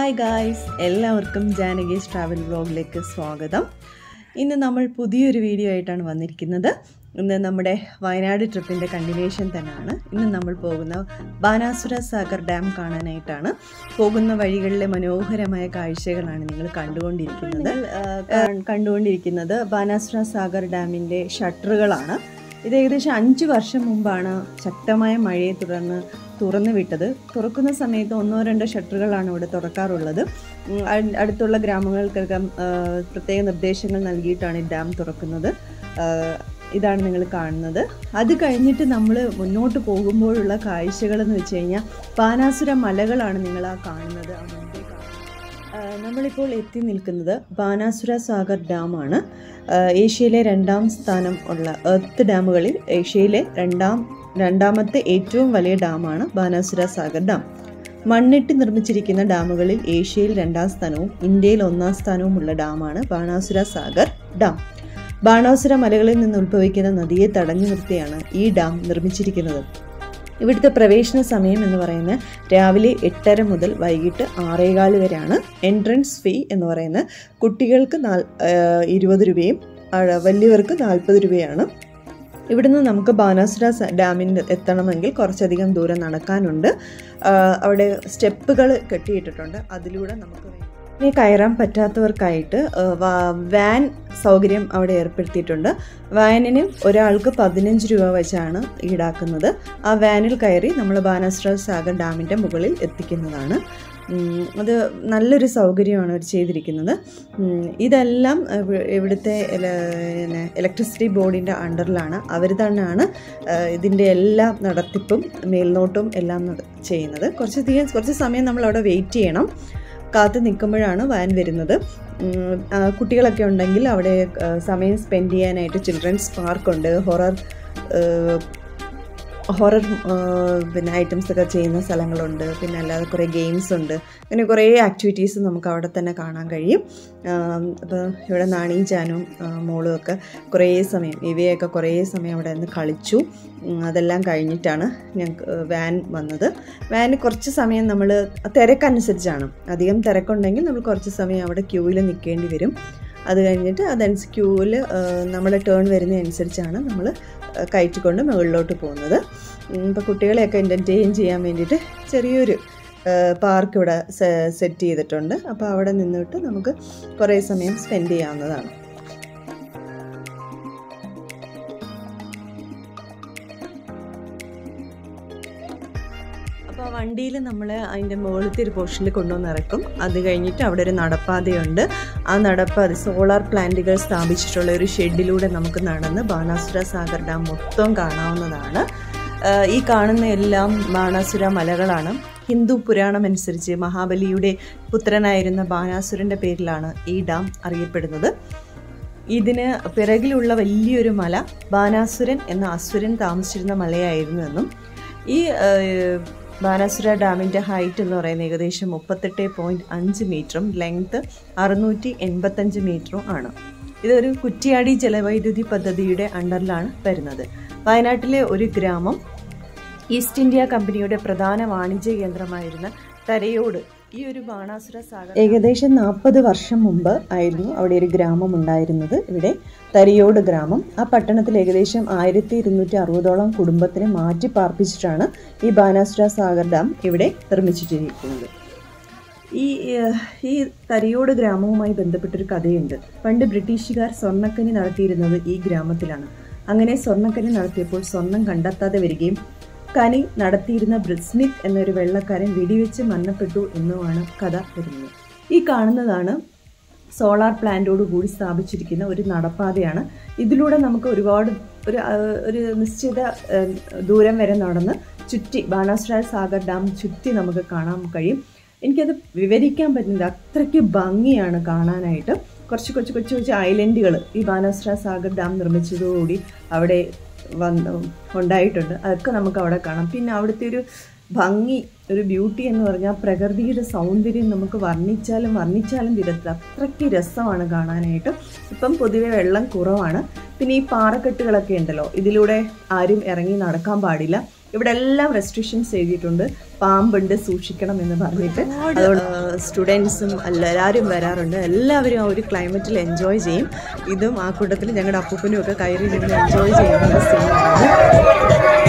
hi guys എല്ലാവർക്കും ജാനകീസ് travel വ്ലോഗിലേക്ക് സ്വാഗതം ഇന്ന് നമ്മൾ പുതിയൊരു വീഡിയോ ആയിട്ടാണ് വന്നിരിക്കുന്നത് ഇന്ന് നമ്മുടെ വയനാട് ട്രിപ്പിൻ്റെ കണ്ടിന്യൂഷൻ തന്നെയാണ് ഇന്ന് നമ്മൾ പോകുന്ന ബാനാസുര സാഗർ ഡാം കാണാനായിട്ടാണ് പോകുന്ന വഴികളിലെ മനോഹരമായ കാഴ്ചകളാണ് നിങ്ങൾ കണ്ടുകൊണ്ടിരിക്കുന്നത് ആ, കണ്ടുകൊണ്ടിരിക്കുന്നത് ബാനാസുര സാഗർ ഡാമിൻ്റെ ഷട്ടറുകളാണ് ഇത് ഏകദേശം അഞ്ച് വർഷം മുമ്പാണ് ശക്തമായ മഴയെ തുടർന്ന് തുറന്നു വിട്ടത് തുറക്കുന്ന സമയത്ത് ഒന്നോ രണ്ടോ ഷട്ടറുകളാണ് ഇവിടെ തുറക്കാറുള്ളത് ഉം, അ- അടുത്തുള്ള ഗ്രാമങ്ങൾക്കൊക്കെ ആ, പ്രത്യേക നിർദ്ദേശങ്ങൾ നൽകിയിട്ടാണ് ഈ ഡാം തുറക്കുന്നത് ആ, ഇതാണ് നിങ്ങൾ കാണുന്നത് അത് കഴിഞ്ഞിട്ട് നമ്മൾ മുന്നോട്ട് പോകുമ്പോഴുള്ള കാഴ്ചകൾ എന്ന് വെച്ച് കഴിഞ്ഞാൽ ബാനാസുര മലകളാണ് നിങ്ങൾ ആ കാണുന്നത് ആ മുൻപേ കാണുന്നത് ആ, നമ്മളിപ്പോൾ എത്തി നിൽക്കുന്നത് ബാനാസുര സാഗർ ഡാമാണ് ആ, ഏഷ്യയിലെ രണ്ടാം സ്ഥാനം ഉള്ള എർത്ത് ഡാമുകളിൽ ഏഷ്യയിലെ രണ്ടാം രണ്ടാമത്തെ ഏറ്റവും വലിയ ഡാമാണ് ബാനാസുര സാഗർ ഡാം മണ്ണിട്ട് നിർമ്മിച്ചിരിക്കുന്ന ഡാമുകളിൽ ഏഷ്യയിൽ രണ്ടാം സ്ഥാനവും ഇന്ത്യയിൽ ഒന്നാം സ്ഥാനവുമുള്ള ഡാമാണ് ബാണാസുര സാഗർ ഡാം ബാണാസുര മലകളിൽ നിന്ന് ഉത്ഭവിക്കുന്ന നദിയെ തടഞ്ഞു നിർത്തിയാണ് ഈ ഡാം നിർമ്മിച്ചിരിക്കുന്നത് ഇവിടുത്തെ പ്രവേശന സമയം എന്ന് പറയുന്നത് രാവിലെ എട്ടര മുതൽ വൈകിട്ട് ആറേകാല് വരെയാണ് എൻട്രൻസ് ഫീ എന്ന് പറയുന്നത് കുട്ടികൾക്ക് നാൽ ഇരുപത് രൂപയും ആ, വലിയവർക്ക് നാൽപ്പത് രൂപയാണ് ഇവിടുന്ന് നമുക്ക് ബാനാസുര സ- ഡാമിൻ്റെ എത്തണമെങ്കിൽ കുറച്ചധികം ദൂരം നടക്കാനുണ്ട് ആ, അവിടെ സ്റ്റെപ്പുകൾ കെട്ടിയിട്ടിട്ടുണ്ട് അതിലൂടെ നമുക്ക് വേ- ഇനി കയറാൻ പറ്റാത്തവർക്കായിട്ട് ആ, വാ- വാൻ സൗകര്യം അവിടെ ഏർപ്പെടുത്തിയിട്ടുണ്ട് വാനിന് ഒരാൾക്ക് പതിനഞ്ച് രൂപ വെച്ചാണ് ഈടാക്കുന്നത് ആ വാനിൽ കയറി നമ്മൾ ബാനാസുര സാഗർ ഡാമിൻ്റെ മുകളിൽ എത്തിക്കുന്നതാണ് ഉം, അത് നല്ലൊരു സൗകര്യമാണ് അവർ ചെയ്തിരിക്കുന്നത് ഉം, ഇതെല്ലാം ഇവ- ഇവിടുത്തെ ഇലക്ട്രിസിറ്റി ബോർഡിൻ്റെ അണ്ടറിലാണ് അവർ തന്നെയാണ് ഏഹ്, ഇതിൻ്റെ എല്ലാ നടത്തിപ്പും മേൽനോട്ടും എല്ലാം നട- ചെയ്യുന്നത് കുറച്ചധികം കുറച്ച് സമയം നമ്മൾ അവിടെ വെയിറ്റ് ചെയ്യണം കാത്ത് നിൽക്കുമ്പോഴാണ് വാൻ വരുന്നത് ഉം, ആ, കുട്ടികളൊക്കെ ഉണ്ടെങ്കിൽ അവിടെ ഏഹ്, സമയം സ്പെൻഡ് ചെയ്യാനായിട്ട് ചിൽഡ്രൻസ് പാർക്കുണ്ട് ഹൊറർ ഹൊറർ പിന്നെ ഐറ്റംസ് ഒക്കെ ചെയ്യുന്ന സ്ഥലങ്ങളുണ്ട് പിന്നെ അല്ലാതെ കുറേ ഗെയിംസ് ഉണ്ട് അങ്ങനെ കുറേ ആക്ടിവിറ്റീസ് നമുക്ക് അവിടെ തന്നെ കാണാൻ കഴിയും അപ്പോൾ ഇവിടെ നാണിയും ചാനും ആ, മോളും ഒക്കെ കുറേ സമയം ഇവയൊക്കെ കുറേ സമയം അവിടെ നിന്ന് കളിച്ചു ഉം, അതെല്ലാം കഴിഞ്ഞിട്ടാണ് ഞങ്ങൾക്ക് വാൻ വന്നത് വാന് കുറച്ച് സമയം നമ്മൾ തിരക്കനുസരിച്ചാണ് അധികം തിരക്കുണ്ടെങ്കിൽ നമ്മൾ കുറച്ച് സമയം അവിടെ ക്യൂവിൽ നിൽക്കേണ്ടി വരും അത് കഴിഞ്ഞിട്ട് അതനുസരിച്ച് ക്യൂവിൽ നമ്മുടെ ടേൺ വരുന്നതനുസരിച്ചാണ് നമ്മൾ കയറ്റിക്കൊണ്ട് മുകളിലോട്ട് പോകുന്നത് ഇപ്പോൾ കുട്ടികളെയൊക്കെ എൻ്റർടൈൻ ചെയ്യാൻ വേണ്ടിയിട്ട് ചെറിയൊരു പാർക്ക് ഇവിടെ സെറ്റ് ചെയ്തിട്ടുണ്ട് അപ്പോൾ അവിടെ നിന്നിട്ട് നമുക്ക് കുറേ സമയം സ്പെൻഡ് ചെയ്യാവുന്നതാണ് അപ്പോൾ വണ്ടിയിൽ നമ്മൾ അതിൻ്റെ മുകളിലത്തെ ഒരു പോർഷനിൽ കൊണ്ടുവന്ന് ഇറക്കും അത് കഴിഞ്ഞിട്ട് അവിടെ ഒരു നടപ്പാതയുണ്ട് ആ നടപ്പാത സോളാർ പ്ലാന്റുകൾ സ്ഥാപിച്ചിട്ടുള്ള ഒരു ഷെഡിലൂടെ നമുക്ക് നടന്ന് ബാണാസുര സാഗർ ഡാം മൊത്തം കാണാവുന്നതാണ് ആഹ് ഈ കാണുന്ന എല്ലാം ബാണാസുര മലകളാണ് ഹിന്ദു പുരാണം അനുസരിച്ച് മഹാബലിയുടെ പുത്രനായിരുന്ന ബാണാസുരൻ്റെ പേരിലാണ് ഈ ഡാം അറിയപ്പെടുന്നത് ഇതിന് പിറകിലുള്ള വലിയൊരു മല ബാനാസുരൻ എന്ന അസുരൻ താമസിച്ചിരുന്ന മലയായിരുന്നു എന്നും ഈ ഏഹ്, ബാനാസുര ഡാമിൻ്റെ ഹൈറ്റ് എന്ന് പറയുന്നത് ഏകദേശം മുപ്പത്തെട്ട് പോയിൻറ്റ് അഞ്ച് മീറ്ററും ലെങ്ത് അറുന്നൂറ്റി എൺപത്തഞ്ച് മീറ്ററും ആണ് ഇതൊരു കുറ്റിയാടി ജലവൈദ്യുതി പദ്ധതിയുടെ അണ്ടറിലാണ് വരുന്നത് വയനാട്ടിലെ ഒരു ഗ്രാമം ഈസ്റ്റ് ഇന്ത്യ കമ്പനിയുടെ പ്രധാന വാണിജ്യ കേന്ദ്രമായിരുന്ന തരയോട് ഈ ഒരു ബാണാസുര സാഗർ ഏകദേശം നാൽപ്പത് വർഷം മുമ്പ് ആയിരുന്നു അവിടെ ഒരു ഗ്രാമം ഉണ്ടായിരുന്നത് ഇവിടെ തരിയോട് ഗ്രാമം ആ പട്ടണത്തിൽ ഏകദേശം ആയിരത്തി ഇരുന്നൂറ്റി അറുപതോളം കുടുംബത്തിനെ മാറ്റി പാർപ്പിച്ചിട്ടാണ് ഈ ബാനാസുര സാഗർ ഡാം ഇവിടെ നിർമ്മിച്ചിട്ടിരിക്കുന്നത് ഈ ഏഹ്, ഈ തരിയോട് ഗ്രാമവുമായി ബന്ധപ്പെട്ടൊരു കഥയുണ്ട് പണ്ട് ബ്രിട്ടീഷുകാർ സ്വർണ്ണക്കനി നടത്തിയിരുന്നത് ഈ ഗ്രാമത്തിലാണ് അങ്ങനെ സ്വർണ്ണക്കനി നടത്തിയപ്പോൾ സ്വർണം കണ്ടെത്താതെ വരികയും കനി നടത്തിയിരുന്ന ബ്രിസ്മിത്ത് എന്നൊരു വെള്ളക്കാരൻ വെടിവെച്ച് മരണപ്പെട്ടു എന്നുമാണ് കഥ വരുന്നത് ഈ കാണുന്നതാണ് സോളാർ പ്ലാന്റോട് കൂടി സ്ഥാപിച്ചിരിക്കുന്ന ഒരു നടപ്പാതയാണ് ഇതിലൂടെ നമുക്ക് ഒരുപാട് ഒരു ആ, ഒരു നിശ്ചിത ആ, ദൂരം വരെ നടന്ന് ചുറ്റി ബാണാസുര സാഗർ ഡാം ചുറ്റി നമുക്ക് കാണാൻ കഴിയും എനിക്കത് വിവരിക്കാൻ പറ്റുന്നില്ല അത്രയ്ക്ക് ഭംഗിയാണ് കാണാനായിട്ട് കുറച്ച് കൊച്ചു കൊച്ചു കൊച്ചു ഐലൻഡുകൾ ഈ ബാനാസുര സാഗർ ഡാം നിർമ്മിച്ചതോടുകൂടി അവിടെ വന്ന് ഉണ്ടായിട്ടുണ്ട് അതൊക്കെ നമുക്ക് അവിടെ കാണാം പിന്നെ അവിടുത്തെ ഒരു ഭംഗി ഒരു ബ്യൂട്ടി എന്ന് പറഞ്ഞാൽ പ്രകൃതിയുടെ സൗന്ദര്യം നമുക്ക് വർണ്ണിച്ചാലും വർണ്ണിച്ചാലും തീരത്തില്ല അത്രയ്ക്ക് രസമാണ് കാണാനായിട്ട് ഇപ്പം പൊതുവെ വെള്ളം കുറവാണ് പിന്നെ ഈ പാറക്കെട്ടുകളൊക്കെ ഉണ്ടല്ലോ ഇതിലൂടെ ആരും ഇറങ്ങി നടക്കാൻ പാടില്ല ഇവിടെ എല്ലാം റെസ്ട്രിക്ഷൻസ് എഴുതിയിട്ടുണ്ട് പാമ്പുണ്ട് സൂക്ഷിക്കണം എന്ന് പറഞ്ഞിട്ട് അതുകൊണ്ട് സ്റ്റുഡൻസും എല്ലാവരും വരാറുണ്ട് എല്ലാവരും ആ ഒരു ക്ലൈമറ്റിൽ എൻജോയ് ചെയ്യും ഇതും ആ കൂട്ടത്തിൽ ഞങ്ങളുടെ അപ്പൂപ്പനും ഒക്കെ കയറി നിന്ന് എൻജോയ് ചെയ്യുന്ന ഒരു സീനാണ്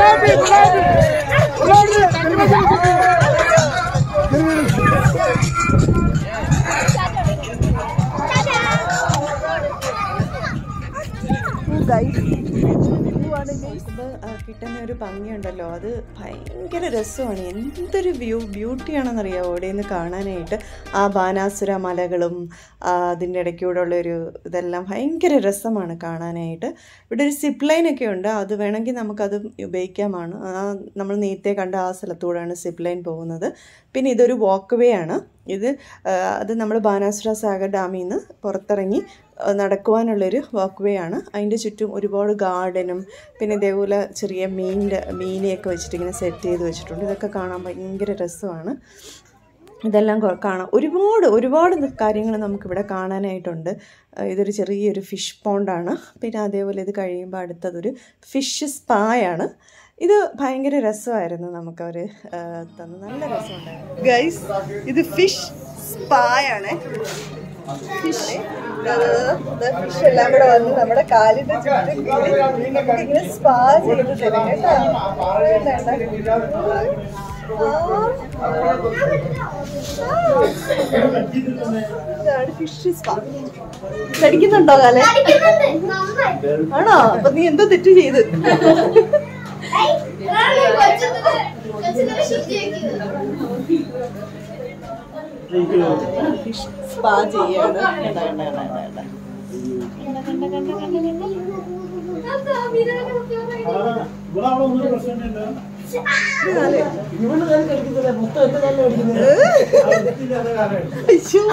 ഇത് ആ, കിട്ടുന്ന ഒരു ഭംഗിയുണ്ടല്ലോ അത് ഭയങ്കര രസമാണ് എന്തൊരു വ്യൂ ബ്യൂട്ടിയാണെന്നറിയാമോ അവിടെ നിന്ന് കാണാനായിട്ട് ആ ബാനാസുര മലകളും ആ, അതിൻ്റെ ഇടയ്ക്കൂടെ ഉള്ളൊരു ഇതെല്ലാം ഭയങ്കര രസമാണ് കാണാനായിട്ട് ഇവിടെ ഒരു സിപ്പ് ലൈനൊക്കെ ഉണ്ട് അത് വേണമെങ്കിൽ നമുക്കത് ഉപയോഗിക്കാമാണ് ആ നമ്മൾ നേരത്തെ കണ്ട ആ സ്ഥലത്തൂടെയാണ് സിപ്പ് ലൈൻ പോകുന്നത് പിന്നെ ഇതൊരു വാക്ക് വേ ആണ് ഇത് ആ, അത് നമ്മൾ ബാനാസുര സാഗർ ഡാമിൽ നിന്ന് പുറത്തിറങ്ങി ആ, നടക്കുവാനുള്ളൊരു വാക്ക് വേ ആണ് അതിൻ്റെ ചുറ്റും ഒരുപാട് ഗാർഡനും പിന്നെ ഇതേപോലെ ചെറിയ മീനിൻ്റെ മീനെയൊക്കെ വെച്ചിട്ട് ഇങ്ങനെ സെറ്റ് ചെയ്ത് വെച്ചിട്ടുണ്ട് ഇതൊക്കെ കാണാൻ ഭയങ്കര രസമാണ് ഇതെല്ലാം കൊ- കാണാം ഒരുപാട് ഒരുപാട് കാര്യങ്ങൾ നമുക്കിവിടെ കാണാനായിട്ടുണ്ട് ആ, ഇതൊരു ചെറിയൊരു ഫിഷ് പോണ്ടാണ് പിന്നെ അതേപോലെ ഇത് കഴിയുമ്പോൾ അടുത്തതൊരു ഫിഷ് സ്പായാണ് ഇത് ഭയങ്കര രസമായിരുന്നു നമുക്കവർ തന്നു നല്ല രസമുണ്ടായിരുന്നു ഗൈസ് ഇത് ഫിഷ് സ്പായാണ് ഫിഷ് ഫിഷ് എല്ലാം കൂടെ വന്ന് നമ്മുടെ കാലിന്റെ ചുറ്റും കൂടി നമുക്ക് ഇങ്ങനെ സ്പാ ചെയ്ത് തരും കേട്ടോ ഇതാണ് ഫിഷ് സ്പാ കടിക്കുന്നുണ്ടോ കാല ആണോ അപ്പൊ നീ എന്തോ തെറ്റ് ചെയ്ത് ഫിഷ് സ്പാ ചെയ്യാണ് കണ്ട കണ്ട കണ്ട കണ്ട കണ്ട അയ്യോ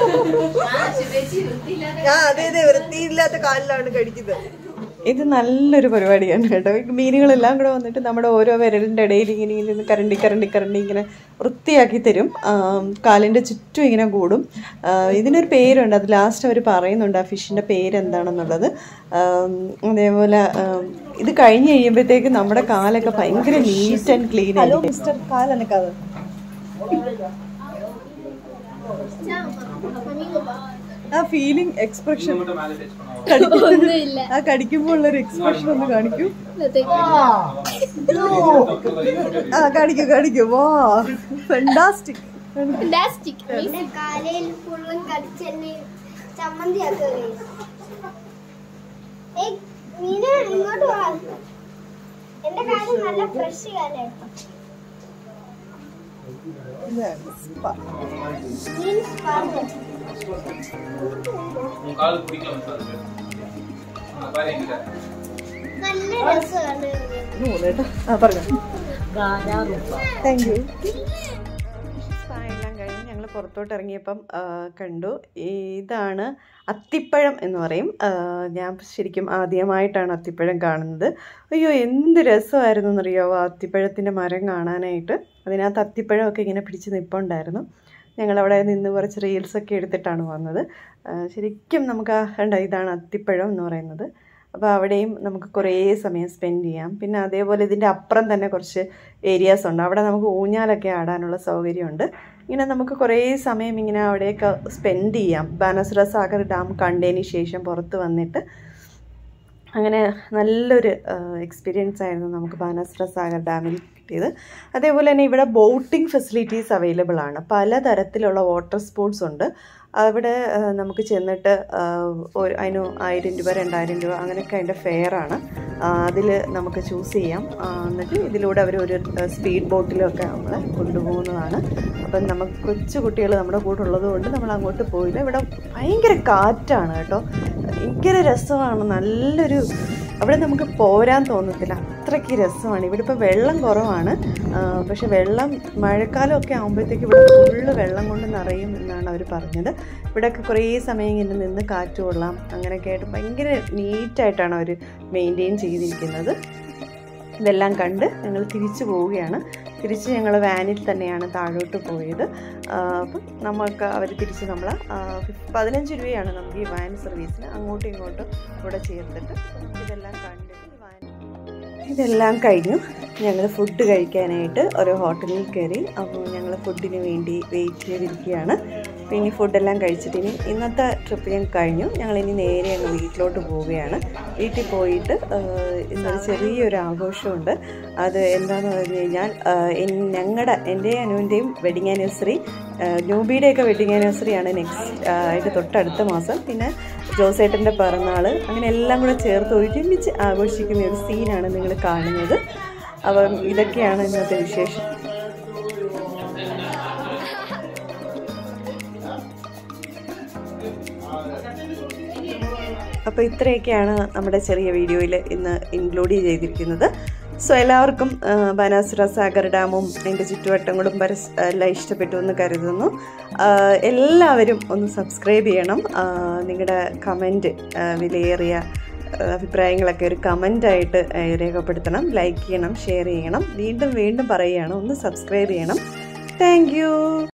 ആ അതെ അതെ വൃത്തിയില്ലാത്ത കാലിലാണ് കടിക്കുന്നത് ഇത് നല്ലൊരു പരിപാടിയാണ് കേട്ടോ ഈ മീനുകളെല്ലാം കൂടെ വന്നിട്ട് നമ്മുടെ ഓരോ വിരലിൻ്റെ ഇടയിൽ ഇങ്ങനെ ഇങ്ങനെ കരണ്ടി കരണ്ടി കരണ്ടി ഇങ്ങനെ വൃത്തിയാക്കി തരും ആം, കാലിൻ്റെ ചുറ്റും ഇങ്ങനെ കൂടും ആ, ഇതിനൊരു പേരുണ്ട് അത് ലാസ്റ്റ് അവർ പറയുന്നുണ്ട് ആ ഫിഷിൻ്റെ പേര് എന്താണെന്നുള്ളത് ആം, അതേപോലെ ആം, ഇത് കഴിഞ്ഞ് കഴിയുമ്പോഴത്തേക്ക് നമ്മുടെ കാലൊക്കെ ഭയങ്കര neat and clean hello mister കാലെനക്കത് ആ ഫീലിംഗ് എക്സ്പ്രഷൻ ആ കടിക്കുമ്പോൾ ഉള്ളൊരു എക്സ്പ്രഷൻ ഒന്ന് കാണിക്കൂ ആ കാണിക്കൂ കാണിക്കൂ വാ ഫെന്റാസ്റ്റിക് എന്റെ കാലയിൽ ഫുള്ളും കടിച്ചെന്നെ ചമ്മന്തിയാക്കുക മീന ഇങ്ങോട്ട് വാ എന്റെ കാലം നല്ല ഫ്രഷ് കാലായിരുന്നു മീൻസ് പറഞ്ഞു கால் பிடிக்கல சார் பாரு எங்கிட்ட നല്ല രസമാണ് ആ പറഞ്ഞു താങ്ക് യു എല്ലാം കഴിഞ്ഞ് ഞങ്ങൾ പുറത്തോട്ട് ഇറങ്ങിയപ്പം ആ, കണ്ടു ഇതാണ് അത്തിപ്പഴം എന്ന് പറയും ആ, ഞാൻ ശരിക്കും ആദ്യമായിട്ടാണ് അത്തിപ്പഴം കാണുന്നത് അയ്യോ എന്ത് രസമായിരുന്നു എന്നറിയാവോ ആ അത്തിപ്പഴത്തിൻ്റെ മരം കാണാനായിട്ട് അതിനകത്ത് അത്തിപ്പഴമൊക്കെ ഇങ്ങനെ പിടിച്ച് നിൽപ്പുണ്ടായിരുന്നു ഞങ്ങളവിടെ നിന്ന് കുറച്ച് റീൽസൊക്കെ എടുത്തിട്ടാണ് വന്നത് ആ, ശരിക്കും നമുക്ക് ആ കണ്ട ഇതാണ് അത്തിപ്പഴം എന്ന് പറയുന്നത് അപ്പോൾ അവിടെയും നമുക്ക് കുറേ സമയം സ്പെൻഡ് ചെയ്യാം പിന്നെ അതേപോലെ ഇതിൻ്റെ അപ്പുറം തന്നെ കുറച്ച് ഏരിയാസ് ഉണ്ട് അവിടെ നമുക്ക് ഊഞ്ഞാലൊക്കെ ആടാനുള്ള സൗകര്യമുണ്ട് ഇങ്ങനെ നമുക്ക് കുറേ സമയം ഇങ്ങനെ അവിടെയൊക്കെ സ്പെൻഡ് ചെയ്യാം ബാനസുര സാഗർ ഡാം കണ്ടതിന് ശേഷം പുറത്ത് വന്നിട്ട് അങ്ങനെ നല്ലൊരു എക്സ്പീരിയൻസ് ആയിരുന്നു നമുക്ക് ബാനസുര സാഗർ ഡാമിൽ കിട്ടിയത് അതേപോലെ തന്നെ ഇവിടെ ബോട്ടിംഗ് ഫെസിലിറ്റീസ് അവൈലബിൾ ആണ് പലതരത്തിലുള്ള വാട്ടർ സ്പോർട്സ് ഉണ്ട് അവിടെ ആ, നമുക്ക് ചെന്നിട്ട് ആ, ഒരു അതിന് ആയിരം രൂപ രണ്ടായിരം രൂപ അങ്ങനെയൊക്കെ അതിൻ്റെ ഫെയറാണ് അതിൽ നമുക്ക് ചൂസ് ചെയ്യാം ആ, എന്നിട്ട് ഇതിലൂടെ അവർ ഒരു സ്പീഡ് ബോട്ടിലൊക്കെ നമ്മളെ കൊണ്ടുപോകുന്നതാണ് അപ്പം നമുക്ക് കൊച്ചു കുട്ടികൾ നമ്മുടെ കൂടെ ഉള്ളത് കൊണ്ട് നമ്മൾ അങ്ങോട്ട് പോയില്ല ഇവിടെ ഭയങ്കര കാറ്റാണ് കേട്ടോ ഭയങ്കര രസമാണ് നല്ലൊരു അവിടെ നമുക്ക് പോരാൻ തോന്നത്തില്ല അത്രയ്ക്ക് രസമാണ് ഇവിടെ ഇപ്പോൾ വെള്ളം കുറവാണ് ആ, പക്ഷെ വെള്ളം മഴക്കാലമൊക്കെ ആകുമ്പോഴത്തേക്ക് ഇവിടെ ഫുള്ള് വെള്ളം കൊണ്ട് നിറയും എന്നാണ് അവർ പറഞ്ഞത് ഇവിടെയൊക്കെ കുറേ സമയം ഇങ്ങനെ നിന്ന് കാറ്റ് കൊള്ളാം അങ്ങനെയൊക്കെ ആയിട്ട് ഭയങ്കര നീറ്റായിട്ടാണ് അവർ മെയിൻറ്റെയിൻ ചെയ്തിരിക്കുന്നത് ഇതെല്ലാം കണ്ട് ഞങ്ങൾ തിരിച്ചു പോവുകയാണ് തിരിച്ച് ഞങ്ങൾ വാനിൽ തന്നെയാണ് താഴോട്ട് പോയത് ആ, അപ്പം നമുക്ക് അവർ തിരിച്ച് നമ്മൾ പതിനഞ്ച് രൂപയാണ് നമുക്ക് ഈ വാൻ സർവീസിന് അങ്ങോട്ടും ഇങ്ങോട്ടും കൂടെ ചേർത്തിട്ട് ഇതെല്ലാം കണ്ടിട്ട് ഈ വാൻ ഇതെല്ലാം കഴിഞ്ഞു ഞങ്ങൾ ഫുഡ് കഴിക്കാനായിട്ട് ഒരു ഹോട്ടലിൽ കയറി അപ്പോൾ ഞങ്ങൾ ഫുഡിന് വേണ്ടി വെയിറ്റ് ചെയ്തിരിക്കുകയാണ് അപ്പോൾ ഇനി ഫുഡെല്ലാം കഴിച്ചിട്ട് ഇനി ഇന്നത്തെ ട്രിപ്പ് ഞങ്ങൾ കഴിഞ്ഞു ഞങ്ങൾ ഇനി നേരെ അങ്ങ് വീട്ടിലോട്ട് പോവുകയാണ് വീട്ടിൽ പോയിട്ട് ആഹ്, ഇന്നൊരു ചെറിയൊരു ആഘോഷമുണ്ട് അത് എന്താണെന്ന് പറഞ്ഞു കഴിഞ്ഞാൽ ഞങ്ങളുടെ എൻ്റെയും അനുവിൻ്റെയും വെഡിങ് ആനിവേഴ്സറി ന്യൂബിയുടെയൊക്കെ വെഡിങ് ആനിവേഴ്സറിയാണ് നെക്സ്റ്റ് ആയിട്ട് തൊട്ടടുത്ത മാസം പിന്നെ ജോസേട്ടൻ്റെ പിറന്നാൾ അങ്ങനെ എല്ലാം കൂടെ ചേർത്ത് ഒരുമിച്ച് ആഘോഷിക്കുന്ന ഒരു സീനാണ് നിങ്ങൾ കാണുന്നത് അപ്പം ഇതൊക്കെയാണ് ഇന്നത്തെ വിശേഷം അപ്പോൾ ഇത്രയൊക്കെയാണ് നമ്മുടെ ചെറിയ വീഡിയോയിൽ ഇന്ന് ഇൻക്ലൂഡ് ചെയ്തിരിക്കുന്നത് സോ എല്ലാവർക്കും ആ, ബാനാസുര സാഗർ ഡാമും അതിൻ്റെ ചുറ്റുവട്ടങ്ങളും പരസ് എല്ലാം ഇഷ്ടപ്പെട്ടു എന്ന് കരുതുന്നു ആ, എല്ലാവരും ഒന്ന് സബ്സ്ക്രൈബ് ചെയ്യണം നിങ്ങളുടെ കമൻറ്റ് വിലയേറിയ ആ, അഭിപ്രായങ്ങളൊക്കെ ഒരു കമൻ്റായിട്ട് രേഖപ്പെടുത്തണം ലൈക്ക് ചെയ്യണം ഷെയർ ചെയ്യണം വീണ്ടും വീണ്ടും പറയുകയാണ് ഒന്ന് സബ്സ്ക്രൈബ് ചെയ്യണം താങ്ക്